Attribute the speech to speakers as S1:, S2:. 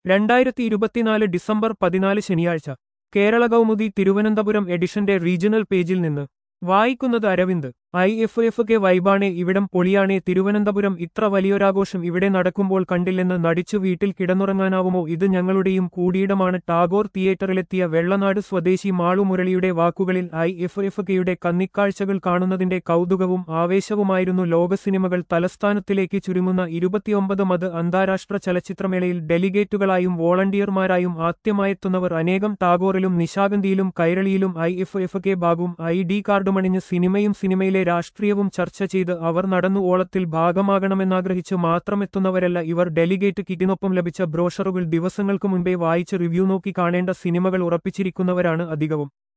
S1: രണ്ടായിരത്തി ഇരുപത്തിനാല് ഡിസംബർ പതിനാല് ശനിയാഴ്ച കേരള കൗമുദി തിരുവനന്തപുരം എഡിഷന്റെ റീജിയണൽ പേജിൽ നിന്ന് വായിക്കുന്നത് Aravind I F F K വൈബാണെ ഇവിടം പൊളിയാണെ തിരുവനന്തപുരം ഇത്ര വലിയൊരാഘോഷം ഇവിടെ നടക്കുമ്പോൾ കണ്ടില്ലെന്ന് നടിച്ചു വീട്ടിൽ കിടന്നുറങ്ങാനാവുമോ ഇത് ഞങ്ങളുടെയും കൂടിയിടമാണ് ടാഗോർ തിയേറ്ററിലെത്തിയ വെള്ളനാട് സ്വദേശി മാളു മുരളിയുടെ വാക്കുകളിൽ ഐ എഫ് എഫ് കെയുടെ കന്നിക്കാഴ്ചകൾ കാണുന്നതിന്റെ കൗതുകവും ആവേശവുമായിരുന്നു ലോക സിനിമകൾ തലസ്ഥാനത്തിലേക്ക് ചുരുങ്ങുന്ന ഇരുപത്തിയൊമ്പത് മത് അന്താരാഷ്ട്ര ചലച്ചിത്രമേളയിൽ ഡെലിഗേറ്റുകളായും വോളണ്ടിയർമാരായും ആദ്യമായെത്തുന്നവർ അനേകം ടാഗോറിലും നിശാഗന്ധിയിലും കൈരളിയിലും ഐ എഫ് എഫ് കെ ബാഗും ഐ ഡി കാർഡുമണിഞ്ഞ് സിനിമയും സിനിമയിലെ രാഷ്ട്രീയവും ചർച്ച ചെയ്ത് അവർ നടന്നു ഓളത്തിൽ ഭാഗമാകണമെന്നാഗ്രഹിച്ച് മാത്രമെത്തുന്നവരല്ല ഇവർ ഡെലിഗേറ്റ് കിറ്റിനൊപ്പം ലഭിച്ച ബ്രോഷറുകൾ ദിവസങ്ങൾക്ക് മുൻപേ വായിച്ച് റിവ്യൂ നോക്കി കാണേണ്ട സിനിമകൾ ഉറപ്പിച്ചിരിക്കുന്നവരാണ് അധികവും